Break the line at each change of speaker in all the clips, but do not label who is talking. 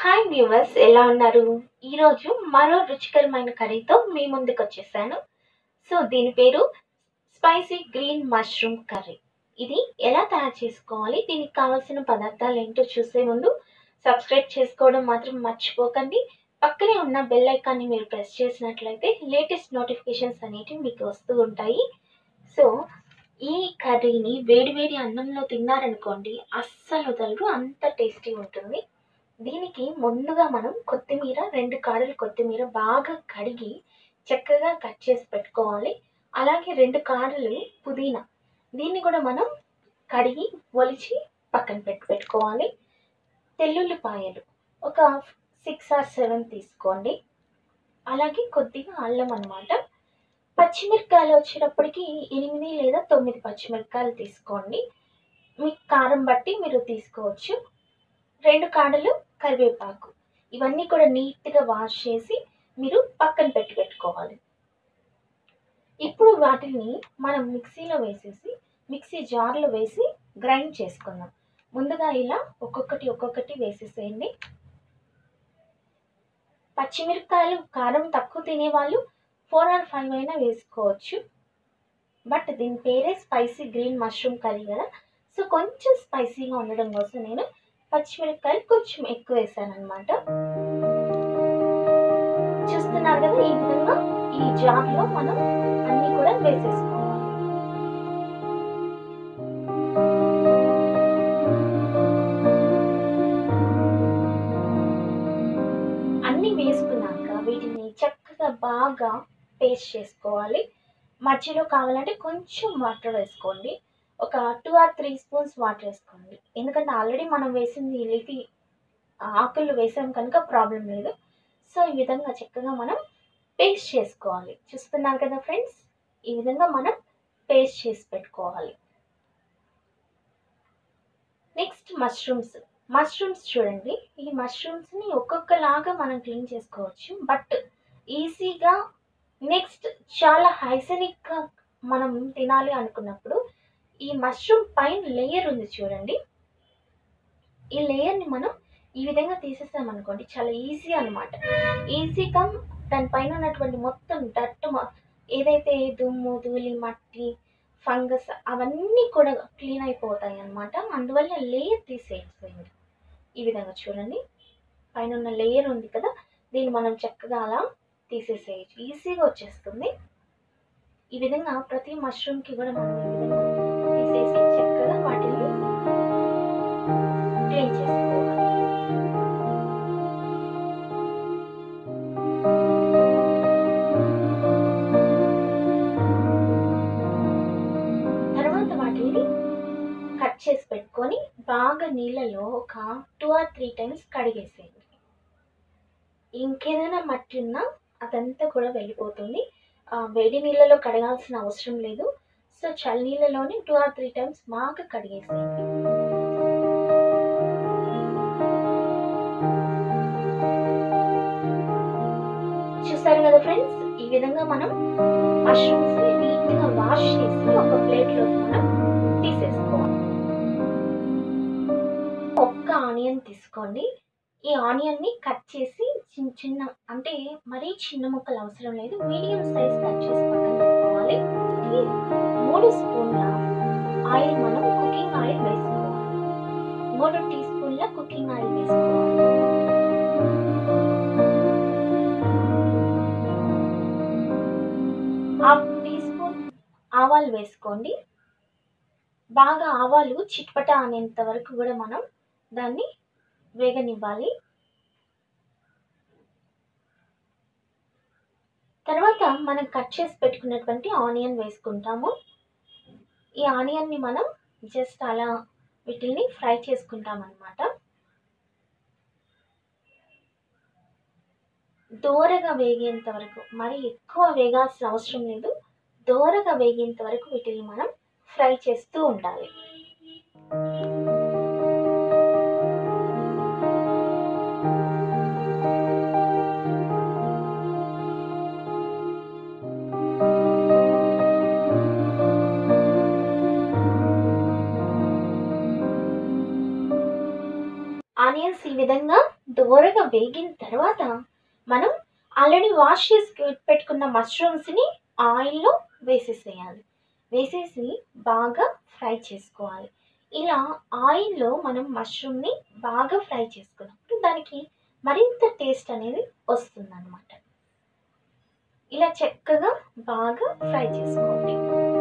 hi viewers ఎలా ఉన్నారు ఈరోజు మరో రుచికరమైన కర్రీతో మీ ముందుకు వచ్చేసాను సో దీని పేరు స్పైసీ గ్రీన్ మష్రూమ్ కర్రీ ఇది ఎలా తయారు చేసుకోవాలి దీనికి కావాల్సిన పదార్థాలు ఏంటో చూసే ముందు సబ్స్క్రైబ్ చేసుకోవడం మాత్రం మర్చిపోకండి పక్కనే ఉన్న బెల్ ఐకాన్ని మీరు ప్రెస్ చేసినట్లయితే లేటెస్ట్ నోటిఫికేషన్స్ అనేటివి మీకు వస్తూ ఉంటాయి సో ఈ కర్రీని వేడివేడి అన్నంలో తిన్నారనుకోండి అస్సలు వదలరు అంత టేస్టీ ఉంటుంది దీనికి ముందుగా మనం కొత్తిమీర రెండు కాడలు కొత్తిమీర బాగా కడిగి చక్కగా కట్ చేసి పెట్టుకోవాలి అలాగే రెండు కాడలు పుదీనా దీన్ని కూడా మనం కడిగి ఒలిచి పక్కన పెట్టి పెట్టుకోవాలి తెల్లుల్లిపాయలు ఒక సిక్స్ ఆర్ సెవెన్ తీసుకోండి అలాగే కొద్దిగా అల్లం అనమాట పచ్చిమిరపకాయలు వచ్చేటప్పటికి ఎనిమిది లేదా తొమ్మిది పచ్చిమిరపకాయలు తీసుకోండి మీ కారం బట్టి మీరు తీసుకోవచ్చు రెండు కాడలు కరివేపాకు ఇవన్నీ కూడా నీట్గా వాష్ చేసి మీరు పక్కన పెట్టి పెట్టుకోవాలి ఇప్పుడు వాటిని మనం మిక్సీలో వేసేసి మిక్సీ జార్లో వేసి గ్రైండ్ చేసుకుందాం ముందుగా ఇలా ఒక్కొక్కటి ఒక్కొక్కటి వేసేసేయండి పచ్చిమిరపకాయలు కారం తక్కువ తినేవాళ్ళు ఫోర్ ఆర్ ఫైవ్ అయినా వేసుకోవచ్చు బట్ దీని పేరే స్పైసీ గ్రీన్ మష్రూమ్ కర్రీ కదా సో కొంచెం స్పైసీగా ఉండడం కోసం నేను పచ్చిమిరపకాయలు కొంచెం ఎక్కువ వేసాను అనమాట చూస్తున్నారు కదా ఈ విధంగా ఈ జార్లో మనం అన్ని కూడా వేసేసుకోవాలి అన్ని వేసుకున్నాక వీటిని చక్కగా బాగా పేస్ట్ చేసుకోవాలి మధ్యలో కావాలంటే కొంచెం వాటర్ వేసుకోండి ఒక two or three spoons water వేసుకోండి ఎందుకంటే ఆల్రెడీ మనం వేసింది లీఫీ ఆకులు వేసాం కనుక ప్రాబ్లం లేదు సో ఈ విధంగా చక్కగా మనం పేస్ట్ చేసుకోవాలి చూస్తున్నారు కదా ఫ్రెండ్స్ ఈ విధంగా మనం పేస్ట్ చేసి పెట్టుకోవాలి నెక్స్ట్ మష్రూమ్స్ మష్రూమ్స్ చూడండి ఈ మష్రూమ్స్ని ఒక్కొక్కలాగా మనం క్లీన్ చేసుకోవచ్చు బట్ ఈజీగా నెక్స్ట్ చాలా హైజెనిక్గా మనం తినాలి అనుకున్నప్పుడు ఈ మష్రూమ్ పైన లేయర్ ఉంది చూడండి ఈ లేయర్ని మనం ఈ విధంగా తీసేసాం అనుకోండి చాలా ఈజీ అనమాట ఈజీగా దానిపైన ఉన్నటువంటి మొత్తం డట్ ఏదైతే దుమ్ము ధూళి మట్టి ఫంగస్ అవన్నీ కూడా క్లీన్ అయిపోతాయి అన్నమాట అందువల్ల లేయర్ తీసేసేయండి ఈ విధంగా చూడండి పైన ఉన్న లేయర్ ఉంది కదా దీన్ని మనం చక్కగా అలా తీసేసేయచ్చు ఈజీగా వచ్చేస్తుంది ఈ విధంగా ప్రతి మష్రూమ్కి కూడా మనం ఈ విధంగా తీసేసి చక్కగా వాటిని క్లీన్ చేసుకోవాలి తర్వాత వాటిని కట్ చేసి పెట్టుకొని బాగా నీళ్ళలో ఒక టూ ఆర్ త్రీ టైమ్స్ కడిగేసేయండి ఇంకేదైనా మట్టి ఉన్నా అదంతా కూడా వెళ్ళిపోతుంది ఆ, వేడి నీళ్ళలో కడగాల్సిన అవసరం లేదు సో చల్ల నీళ్ళలోనే టూ ఆర్ త్రీ టైమ్స్ బాగా కడిగేసేయండి చూసారు కదా ఫ్రెండ్స్ ఈ విధంగా మనం మష్రూమ్స్ నీట్గా వాష్ చేసి ఒక ప్లేట్లో మనం తీసేసుకోవాలి ఒక్క ఆనియన్ తీసుకోండి ఈ ఆనియన్ ని కట్ చేసి చిన్న చిన్న అంటే మరీ చిన్న ముక్కలు అవసరం లేదు మీడియం సైజ్ కట్ చేసి పక్కన పెట్టుకోవాలి ఈ మూడు స్పూన్ల ఆయిల్ మనం కుకింగ్ ఆయిల్ వేసుకోవాలి మూడు టీ స్పూన్ల కుకింగ్ ఆయిల్ వేసుకోవాలి హాఫ్ టీ స్పూన్ ఆవాలు వేసుకోండి బాగా ఆవాలు చిట్పట అనేంత వరకు కూడా మనం దాన్ని వేగనివ్వాలి తర్వాత మనం కట్ చేసి పెట్టుకున్నటువంటి ఆనియన్ వేసుకుంటాము ఈ ఆనియన్ని మనం జస్ట్ అలా వీటిని ఫ్రై చేసుకుంటాం అన్నమాట దోరగా వేగేంత వరకు మరి ఎక్కువ వేగాల్సిన అవసరం లేదు దోరగా వేగేంత వరకు వీటిని మనం ఫ్రై చేస్తూ ఉండాలి ఆనియన్స్ ఆనియన్స్ ఈ విధంగా దూరగా వేగిన తర్వాత మనం ఆల్రెడీ వాష్ చేసి పెట్టుకున్న మష్రూమ్స్ని ఆయిల్లో వేసేసేయాలి వేసేసి బాగా ఫ్రై చేసుకోవాలి ఇలా ఆయిల్లో మనం మష్రూమ్ని బాగా ఫ్రై చేసుకున్నప్పుడు దానికి మరింత టేస్ట్ అనేది వస్తుందన్నమాట ఇలా చక్కగా బాగా ఫ్రై చేసుకోండి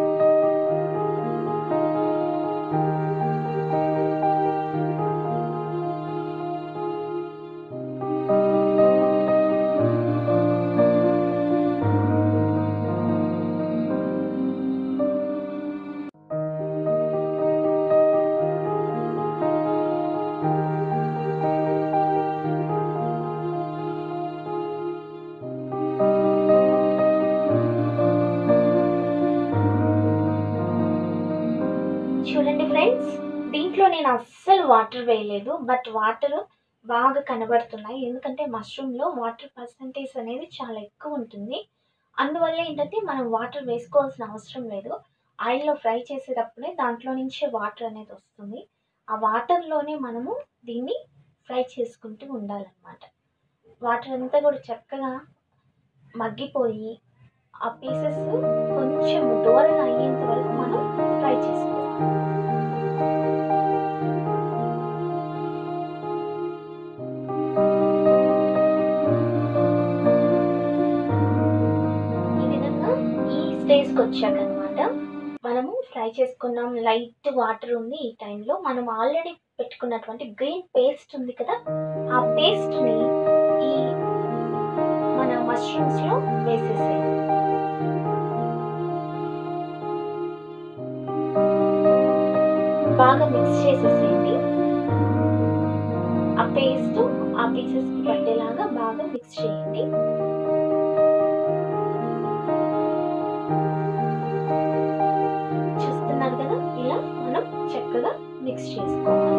చూడండి ఫ్రెండ్స్ దీంట్లో నేను అస్సలు వాటర్ వేయలేదు బట్ వాటర్ బాగా కనబడుతున్నాయి ఎందుకంటే మష్రూమ్లో వాటర్ పర్సంటేజ్ అనేది చాలా ఎక్కువ ఉంటుంది అందువల్ల ఏంటంటే మనం వాటర్ వేసుకోవాల్సిన అవసరం లేదు ఆయిల్లో ఫ్రై చేసేటప్పుడే దాంట్లో నుంచే వాటర్ అనేది వస్తుంది ఆ వాటర్లోనే మనము దీన్ని ఫ్రై చేసుకుంటూ ఉండాలన్నమాట వాటర్ అంతా కూడా చక్కగా మగ్గిపోయి ఆ పీసెస్ కొంచెం దూరంగా అయ్యేంత వరకు మనం ఫ్రై చేసుకోవాలి ఈ విధంగా ఈ స్టేజ్కి వచ్చాక అనమాట మనము ఫ్రై చేసుకున్నాం లైట్ వాటర్ ఉంది ఈ టైంలో మనం ఆల్రెడీ పెట్టుకున్నటువంటి గ్రీన్ పేస్ట్ ఉంది కదా ఆ పేస్ట్ని ఈ మన మష్రూమ్స్లో వేసేసేయాలి బాగా మిక్స్ చేసేసేయండి ఆ పేస్ట్ ఆ పీసెస్కి పట్టేలాగా బాగా మిక్స్ చేయండి చూస్తున్నారు కదా ఇలా మనం చక్కగా మిక్స్ చేసుకోవాలి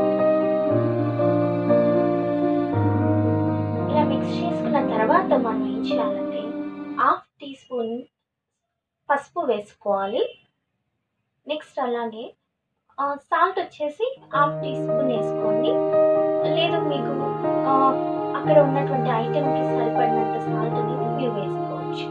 ఇలా మిక్స్ చేసుకున్న తర్వాత మనం ఏం చేయాలంటే హాఫ్ టీ స్పూన్ పసుపు వేసుకోవాలి నెక్స్ట్ అలాగే సాల్ట్ వచ్చేసి హాఫ్ టీ స్పూన్ వేసుకోండి లేదు మీకు ఆ, అక్కడ ఉన్నటువంటి ఐటెంకి సరిపడినంత సాల్ట్ అనేది మీరు వేసుకోవచ్చు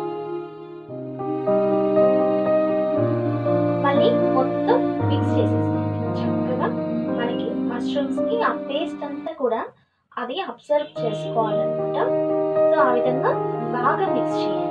మళ్ళీ మొత్తం మిక్స్ చేసేసేయండి చక్కగా మనకి మష్రూమ్స్కి ఆ పేస్ట్ అంతా కూడా అది అబ్జర్వ్ చేసుకోవాలన్నమాట సో ఆ విధంగా బాగా మిక్స్ చేయండి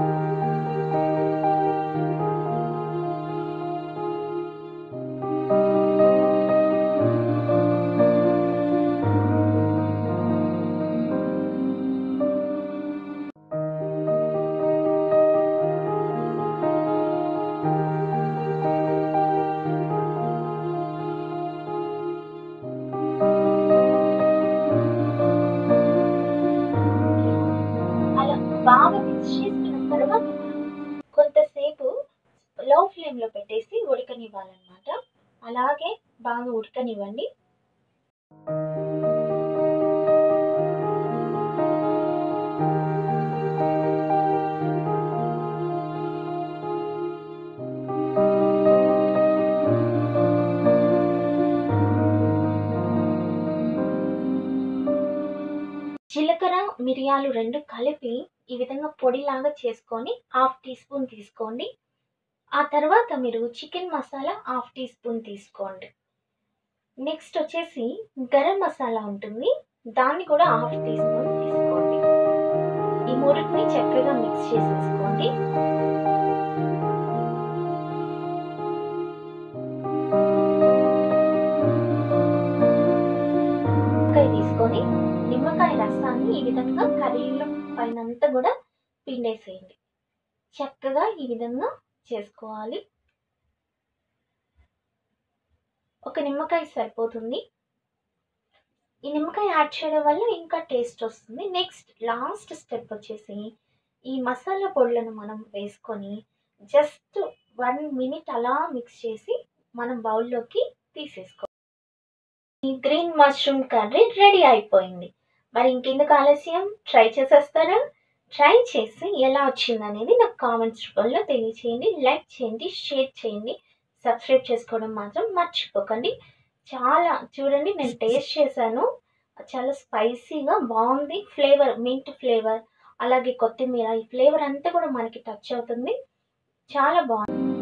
అలా బాగా మిక్స్ చేసుకున్న తర్వాత కొంతసేపు లో ఫ్లేమ్లో పెట్టేసి ఉడకనివ్వాలన్నమాట అలాగే బాగా ఉడకనివ్వండి జీలకర్ర మిరియాలు రెండు కలిపి ఈ విధంగా పొడిలాగా చేసుకొని హాఫ్ టీ స్పూన్ తీసుకోండి ఆ తర్వాత మీరు chicken masala half teaspoon తీసుకోండి నెక్స్ట్ వచ్చేసి గరం మసాలా ఉంటుంది దాన్ని కూడా హాఫ్ టీ స్పూన్ తీసుకోండి ఈ మూడింటిని చక్కగా మిక్స్ చేసేసుకోండి నిమ్మకాయ తీసుకొని నిమ్మకాయ రసాన్ని ఈ విధంగా కర్రీలో పైనంతా కూడా పిండేసేయండి చక్కగా ఈ విధంగా చేసుకోవాలి ఒక నిమ్మకాయ సరిపోతుంది ఈ నిమ్మకాయ యాడ్ చేయడం వల్ల ఇంకా టేస్ట్ వస్తుంది నెక్స్ట్ లాస్ట్ స్టెప్ వచ్చేసి ఈ మసాలా పొడులను మనం వేసుకొని జస్ట్ వన్ మినిట్ అలా మిక్స్ చేసి మనం బౌల్లోకి తీసేసుకోవాలి ఈ గ్రీన్ మష్రూమ్ కర్రీ రెడీ అయిపోయింది మరి ఇంకెందుకు ఆలస్యం ట్రై చేసేస్తారా ట్రై చేసి ఎలా వచ్చింది అనేది నాకు కామెంట్స్ రూపంలో తెలియచేయండి లైక్ చేయండి షేర్ చేయండి సబ్స్క్రైబ్ చేసుకోవడం మాత్రం మర్చిపోకండి చాలా చూడండి నేను టేస్ట్ చేశాను చాలా స్పైసీగా బాగుంది ఫ్లేవర్ మింట్ ఫ్లేవర్ అలాగే కొత్తిమీర ఈ ఫ్లేవర్ అంతా కూడా మనకి టచ్ అవుతుంది చాలా బాగుంది